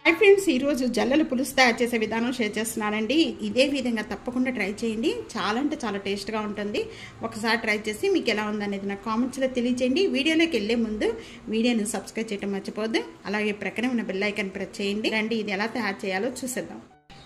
hi friends ఈరోజు జల్లెలు పులుసు తయారు చేసే విధానం షేర్ చేస్తున్నానండి ఇదే విధంగా తప్పకుండా ట్రై చేయండి చాలా అంటే చాలా టేస్ట్గా ఉంటుంది ఒకసారి ట్రై చేసి మీకు ఎలా ఉందనేది నాకు కామెంట్స్లో తెలియచేయండి వీడియోలోకి వెళ్ళే ముందు వీడియోని సబ్స్క్రైబ్ చేయడం మర్చిపోద్దు అలాగే ప్రక్కనే ఉన్న బెల్ ఐకాన్ ప్రెస్ చేయండి రండి ఇది ఎలా తయారు చేయాలో చూసేద్దాం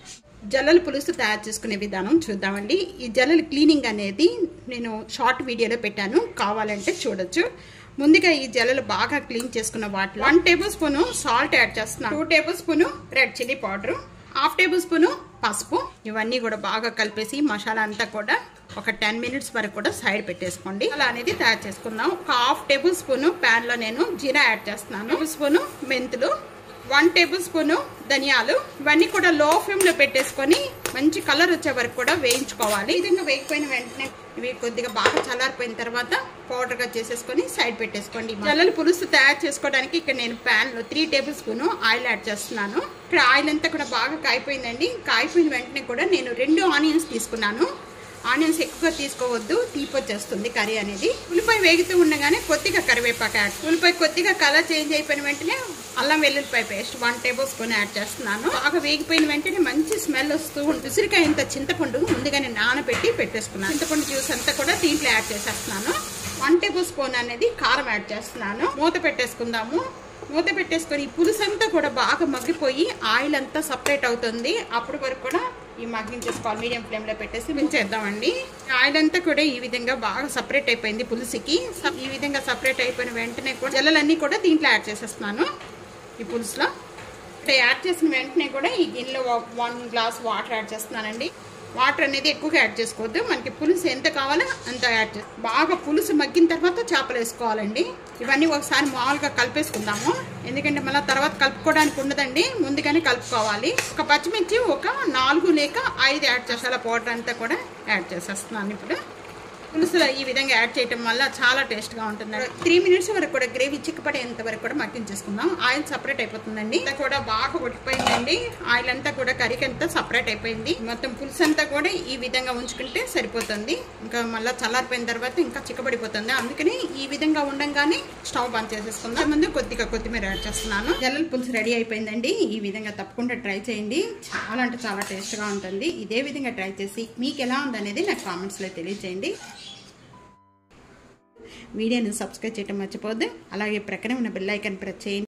జల్లల పులుసు తయారు చేసుకునే విధానం చూద్దామండి ఈ జల్లల క్లీనింగ్ అనేది నేను షార్ట్ వీడియోలో పెట్టాను కావాలంటే చూడొచ్చు ముందుగా ఈ జల్లలు బాగా క్లీన్ చేసుకున్న వాటిలో one tablespoon salt add చేస్తున్నాను two tablespoon red chilli powder half tablespoon పసుపు ఇవన్నీ కూడా బాగా కలిపేసి మసాలా అంతా కూడా ఒక టెన్ మినిట్స్ వరకు కూడా సైడ్ పెట్టేసుకోండి అలా అనేది తయారు చేసుకుందాం ఒక హాఫ్ టేబుల్ స్పూన్ ప్యాన్ లో నేను జీరా యాడ్ చేస్తున్నాను టేబుల్ స్పూన్ మెంతులు వన్ టేబుల్ స్పూన్ ధనియాలు ఇవన్నీ కూడా లో ఫ్లేమ్ లో పెట్టేసుకొని మంచి కలర్ వచ్చే వరకు కూడా వేయించుకోవాలి ఈ విధంగా వేగిపోయిన వెంటనే ఇవి కొద్దిగా బాగా చల్లారిపోయిన తర్వాత పౌడర్ గా చేసేసుకొని సైడ్ పెట్టేసుకోండి జల్లలు పులుసు తయారు చేసుకోవడానికి ఇక్కడ నేను ప్యాన్ లో three tablespoon oil add చేస్తున్నాను ఇక్కడ ఆయిల్ అంతా కూడా బాగా కాయిపోయిందండి కాయిపోయిన వెంటనే కూడా నేను రెండు ఆనియన్స్ తీసుకున్నాను ఆనియన్స్ ఎక్కువగా తీసుకోవద్దు తీపొచ్చేస్తుంది కర్రీ అనేది ఉల్లిపాయ వేగుతూ ఉండగానే కొద్దిగా కరివేపాకు యాడ్ ఉల్లిపాయ కొద్దిగా కలర్ చేంజ్ అయిపోయిన వెంటనే అల్లం వెల్లుల్లిపాయ paste one tablespoon add చేస్తున్నాను బాగా వేగిపోయిన వెంటనే మంచి స్మెల్ వస్తూ ఉంటుంది ఉసిరికాయ ఇంత చింతపండు ముందుగానే నానబెట్టి పెట్టేసుకున్నాను చింతపండు జ్యూస్ అంతా కూడా దీంట్లో యాడ్ చేసేస్తున్నాను వన్ టేబుల్ స్పూన్ అనేది కారం యాడ్ చేస్తున్నాను మూత పెట్టేసుకుందాము మూత పెట్టేసుకొని ఈ పులుసు అంతా కూడా బాగా మగ్గిపోయి ఆయిల్ అంతా సపరేట్ అవుతుంది అప్పటి వరకు కూడా ఈ మగ్గించేసుకోవాలి మీడియం ఫ్లేమ్లో పెట్టేసి మించేద్దామండి ఆయిల్ అంతా కూడా ఈ విధంగా బాగా సపరేట్ అయిపోయింది పులుసుకి ఈ విధంగా సపరేట్ అయిపోయిన వెంటనే కూడా జల్లలన్నీ కూడా దీంట్లో యాడ్ చేసేస్తున్నాను ఈ పులుసులో ఇక్కడ యాడ్ చేసిన వెంటనే కూడా ఈ గిన్నెలో వన్ గ్లాస్ వాటర్ యాడ్ చేస్తున్నానండి వాటర్ అనేది ఎక్కువగా యాడ్ చేసుకోవద్దు మనకి పులుసు ఎంత కావాలో అంత యాడ్ చేసి బాగా పులుసు మగ్గిన తర్వాత చేపలు వేసుకోవాలండి ఇవన్నీ ఒకసారి మామూలుగా కలిపేసుకుందాము ఎందుకంటే మళ్ళీ తర్వాత కలుపుకోవడానికి ఉండదండి ముందుగానే కలుపుకోవాలి ఒక పచ్చిమిర్చి ఒక నాలుగు లేక ఐదు యాడ్ చేసాల పౌడర్ అంతా కూడా యాడ్ చేసేస్తున్నాను ఇప్పుడు పులుసులో ఈ విధంగా యాడ్ చేయడం వల్ల చాలా టేస్ట్గా ఉంటుంది త్రీ మినిట్స్ వరకు కూడా గ్రేవీ చిక్కపడేంత వరకు కూడా మగ్గించేసుకుందాం ఆయిల్ సపరేట్ అయిపోతుందండి అంతా కూడా బాగా ఉడికిపోయిందండి ఆయిల్ అంతా కూడా కర్రీకి అంతా సపరేట్ అయిపోయింది మొత్తం పులుసు అంతా కూడా ఈ విధంగా ఉంచుకుంటే సరిపోతుంది ఇంకా మళ్ళీ చల్లారిపోయిన తర్వాత ఇంకా చిక్కబడిపోతుంది అందుకని ఈ విధంగా ఉండంగానే స్టవ్ బంద్ చేసేసుకుందాం ముందు కొద్దిగా కొత్తిమీర యాడ్ చేస్తున్నాను జల్లల పులుసు రెడీ అయిపోయిందండి ఈ విధంగా తప్పకుండా ట్రై చేయండి చాలా అంటే చాలా టేస్ట్గా ఉంటుంది ఇదే విధంగా ట్రై చేసి మీకు ఎలా ఉందనేది నాకు కామెంట్స్లో తెలియజేయండి వీడియోని సబ్స్క్రైబ్ చేయడం మర్చిపోద్దు అలాగే ప్రక్కనే ఉన్న బెల్ ఐకాన్ ప్రెస్ చేయండి